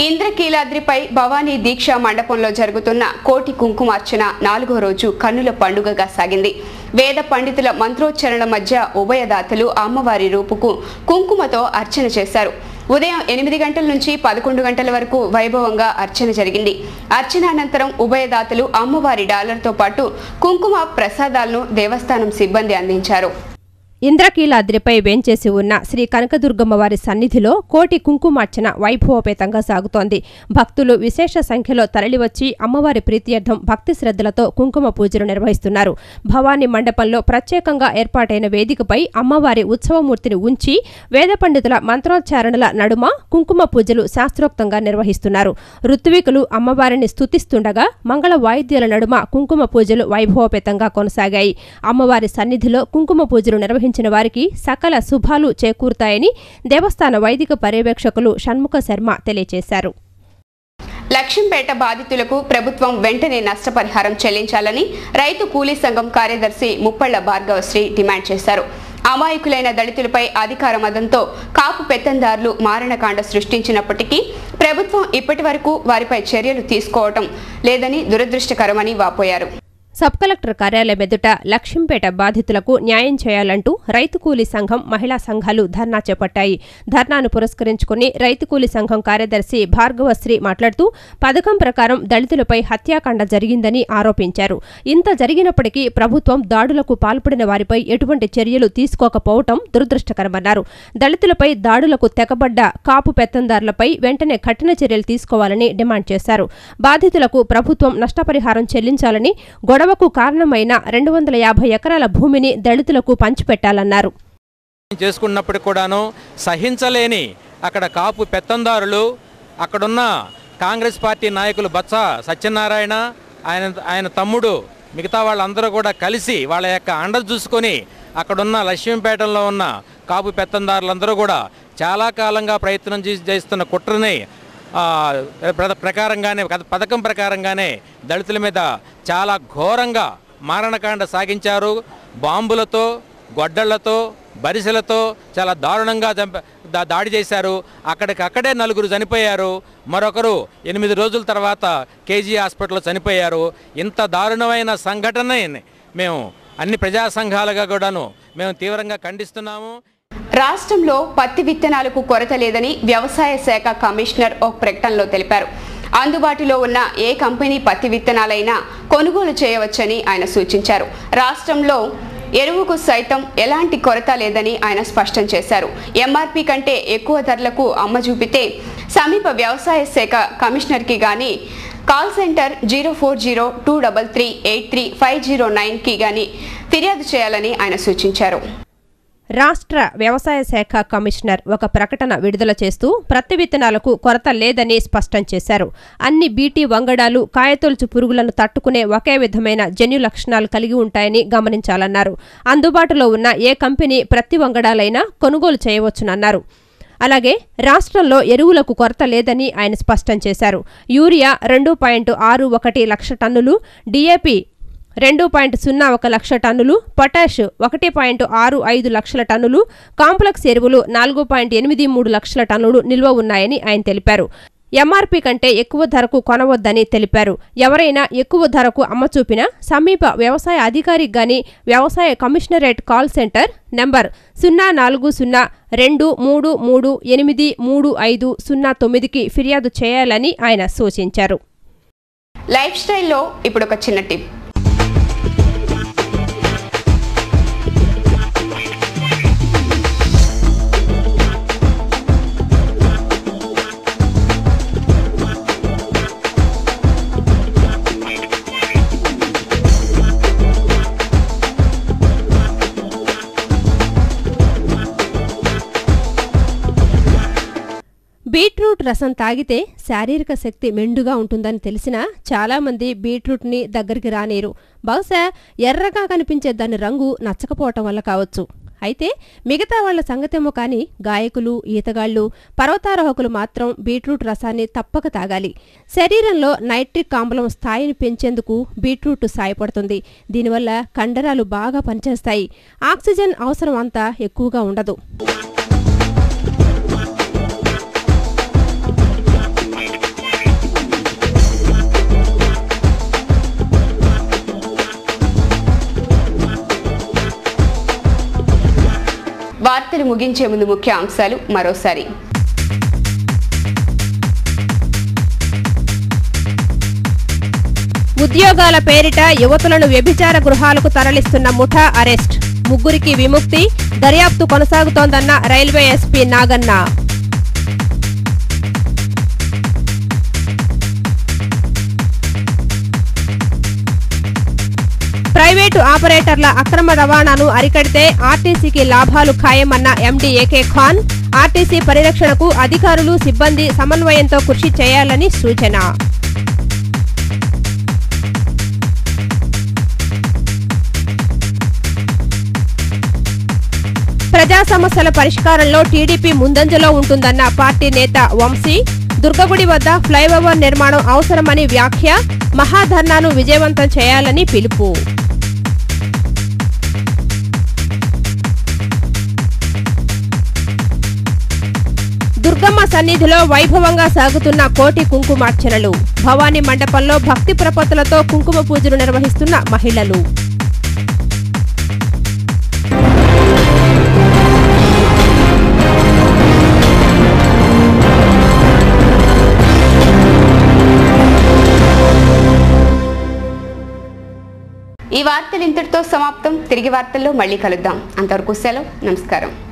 ఇంద్రకీలాద్రిపై భవానీ దీక్షా మండపంలో జరుగుతున్న కోటి కుంకుమార్చన నాలుగో రోజు కన్నుల పండుగగా సాగింది వేద పండితుల మంత్రోచ్చరణల మధ్య ఉభయదాతలు అమ్మవారి రూపుకు కుంకుమతో అర్చన చేశారు ఉదయం ఎనిమిది గంటల నుంచి పదకొండు గంటల వరకు వైభవంగా అర్చన జరిగింది అర్చన అనంతరం ఉభయదాతలు అమ్మవారి డాలర్తో పాటు కుంకుమ ప్రసాదాలను దేవస్థానం సిబ్బంది అందించారు ఇంద్రకీలాద్రిపై వేంచేసి ఉన్న శ్రీ కనకదుర్గమ్మ వారి సన్నిధిలో కోటి కుంకుమార్చన వైభవపేతంగా సాగుతోంది భక్తులు విశేష సంఖ్యలో తరలివచ్చి అమ్మవారి ప్రీత్యర్థం భక్తి శ్రద్ధలతో కుంకుమ పూజలు నిర్వహిస్తున్నారు భవానీ మండపంలో ప్రత్యేకంగా ఏర్పాటైన వేదికపై అమ్మవారి ఉత్సవమూర్తిని ఉంచి వేద పండితుల మంత్రోచ్చారణల నడుమ కుంకుమ పూజలు శాస్త్రోక్తంగా నిర్వహిస్తున్నారు ఋత్వికులు అమ్మవారిని స్తుతిస్తుండగా మంగళ వాయిద్యాల నడుమ కుంకుమ పూజలు వైభవపేతంగా కొనసాగాయి అమ్మవారి సన్నిధిలో కుంకుమ పూజలు నిర్వహించిన వారికి సకల శుభాలు చేకూరుతాయని దేవస్థాన వైదిక పర్యవేక్షకులు షణ్ముఖ శర్మ తెలియజేశారు లక్ష్మీపేట బాధితులకు ప్రభుత్వం వెంటనే నష్టపరిహారం చెల్లించాలని రైతు కూలీ సంఘం కార్యదర్శి ముప్పళ్ల భార్గవశ్రీ డిమాండ్ చేశారు అమాయకులైన దళితులపై అధికార మదంతో కాపు పెత్తందారులు మారణకాండ సృష్టించినప్పటికీ ప్రభుత్వం ఇప్పటి వరకు వారిపై చర్యలు తీసుకోవటం లేదని దురదృష్టకరమని వాపోయారు సబ్ కలెక్టర్ కార్యాలయం ఎదుట లక్ష్మీపేట బాధితులకు న్యాయం చేయాలంటూ రైతు కూలీ సంఘం మహిళా సంఘాలు ధర్నా చేపట్టాయి ధర్నాను పురస్కరించుకుని రైతు కూలీ సంఘం కార్యదర్శి భార్గవశ్రీ మాట్లాడుతూ పథకం ప్రకారం దళితులపై హత్యాకాండ జరిగిందని ఆరోపించారు ఇంత జరిగినప్పటికీ ప్రభుత్వం దాడులకు పాల్పడిన వారిపై ఎటువంటి చర్యలు తీసుకోకపోవటం దురదృష్టకరమన్నారు దళితులపై దాడులకు తెగబడ్డ కాపు పెత్తందారులపై వెంటనే కఠిన చర్యలు తీసుకోవాలని డిమాండ్ చేశారు బాధితులకు ప్రభుత్వం నష్టపరిహారం చెల్లించాలని గొడవకు కారణమైన రెండు వందల యాభై ఎకరాల భూమిని దళితులకు పంచిపెట్టాలన్నారు చేసుకున్నప్పటికి కూడాను సహించలేని అక్కడ కాపు పెత్తందారులు అక్కడున్న కాంగ్రెస్ పార్టీ నాయకులు బత్స సత్యనారాయణ ఆయన ఆయన తమ్ముడు మిగతా వాళ్ళందరూ కూడా కలిసి వాళ్ళ యొక్క అండ చూసుకొని అక్కడున్న లక్ష్మీపేటలో ఉన్న కాపు పెత్తందారులందరూ కూడా చాలా కాలంగా ప్రయత్నం చేసి చేస్తున్న కుట్రని ఆ, ప్ర- ప్రకారంగానే పథ- పథకం ప్రకారంగానే దళితుల మీద చాలా ఘోరంగా మారణకాండ సాగించారు బాంబులతో గొడ్డళ్లతో బరిసెలతో చాలా దారుణంగా చంప దా- దాడి చేశారు అక్కడికక్కడే నలుగురు చనిపోయారు మరొకరు ఎనిమిది రోజుల తర్వాత కేజీ హాస్పిటల్లో చనిపోయారు ఇంత దారుణమైన సంఘటనని మేము అన్ని ప్రజా సంఘాలుగా కూడాను మేము తీవ్రంగా ఖండిస్తున్నాము రాష్ట్రంలో పత్తి విత్తనాలకు కొరత లేదని వ్యవసాయ శాఖ కమిషనర్ ఒక ప్రకటనలో తెలిపారు అందుబాటులో ఉన్న ఏ కంపెనీ పత్తి విత్తనాలైనా కొనుగోలు చేయవచ్చని ఆయన సూచించారు రాష్ట్రంలో ఎరువుకు సైతం ఎలాంటి కొరత లేదని ఆయన స్పష్టం చేశారు ఎంఆర్పి కంటే ఎక్కువ ధరలకు అమ్మ చూపితే సమీప వ్యవసాయ శాఖ కమిషనర్కి గాని call center zero four zero two double three eight three five zero నైన్కి గాని ఫిర్యాదు చేయాలని ఆయన సూచించారు రాష్ట్ర వ్యవసాయ శాఖ కమిషనర్ ఒక ప్రకటన విడుదల చేస్తూ ప్రతి విత్తనాలకు కొరత లేదని స్పష్టం చేశారు అన్ని బీటీ వంగడాలు కాయతొలుచు పురుగులను తట్టుకునే ఒకే విధమైన జన్యు లక్షణాలు కలిగి ఉంటాయని గమనించాలన్నారు అందుబాటులో ఉన్న ఏ కంపెనీ ప్రతి వంగడాలైనా కొనుగోలు చేయవచ్చునన్నారు అలాగే రాష్ట్రంలో ఎరువులకు కొరత లేదని ఆయన స్పష్టం చేశారు యూరియా రెండు పాయింట్ ఆరు ఒకటి లక్ష టన్నులు డిఏపి రెండు పాయింట్ సున్నా ఒక లక్ష టన్నులు పొటాష్ ఒకటి పాయింట్ ఆరు ఐదు లక్షల టన్నులు కాంప్లెక్స్ ఎరువులు నాలుగు పాయింట్ ఎనిమిది మూడు లక్షల టన్నులు నిల్వ ఉన్నాయని ఆయన తెలిపారు ఎంఆర్పి కంటే ఎక్కువ ధరకు కొనవద్దని తెలిపారు ఎవరైనా ఎక్కువ ధరకు అమ్మచూపినా సమీప వ్యవసాయ అధికారికి గాని వ్యవసాయ కమిషనరేట్ కాల్ సెంటర్ నంబర్ సున్నా నాలుగు సున్నా రెండు మూడు మూడు ఎనిమిది మూడు ఐదు సున్నా తొమ్మిదికి ఫిర్యాదు చేయాలని ఆయన సూచించారు లైఫ్ స్టైల్లో ఇప్పుడు ఒక చిన్న టిప్ బీట్రూట్ రసం తాగితే శారీరక శక్తి మెండుగా ఉంటుందని తెలిసినా చాలామంది బీట్రూట్ని దగ్గరికి రానేరు బహుశా ఎర్రగా కనిపించే దాని రంగు నచ్చకపోవటం వల్ల కావచ్చు అయితే మిగతా వాళ్ళ సంగతేమో కానీ గాయకులు ఈతగాళ్లు పర్వతారోహకులు మాత్రం బీట్రూట్ రసాన్ని తప్పక తాగాలి శరీరంలో నైట్రిక్ ఆమ్లం స్థాయిని పెంచేందుకు బీట్రూట్ సాయపడుతుంది దీనివల్ల కండరాలు బాగా పనిచేస్తాయి ఆక్సిజన్ అవసరం అంతా ఎక్కువగా ఉండదు వార్తలు ముగించే ముందు ముఖ్య అంశాలు మరోసారి ఉద్యోగాల పేరిట యువతులను వ్యభిచార గృహాలకు తరలిస్తున్న ముఠా అరెస్ట్ ముగ్గురికి విముక్తి దర్యాప్తు కొనసాగుతోందన్న రైల్వే ఎస్పీ నాగన్న ప్రైవేటు ఆపరేటర్ల అక్రమ రవాణాను అరికడితే ఆర్టీసీకి లాభాలు ఖాయమన్న ఎండీ ఏకే ఖాన్ ఆర్టీసీ పరిరక్షణకు అధికారులు సిబ్బంది సమన్వయంతో కృషి చేయాలని సూచన ప్రజా సమస్యల పరిష్కారంలో టీడీపీ ముందంజలో ఉంటుందన్న పార్టీ నేత వంశీ దుర్గగుడి వద్ద ఫ్లైఓవర్ నిర్మాణం అవసరమని వ్యాఖ్య మహాధర్నాను విజయవంతం చేయాలని పిలుపు దుర్గమ్మ సన్నిధిలో వైభవంగా సాగుతున్న కోటి కుంకుమార్చనలు భవానీ మండపంలో భక్తి ప్రపత్తులతో కుంకుమ పూజలు నిర్వహిస్తున్న మహిళలు ఈ వార్తలు ఇంతటితో సమాప్తం తిరిగి వార్తల్లో మళ్ళీ కలుద్దాం అంతవరకు సెలవు నమస్కారం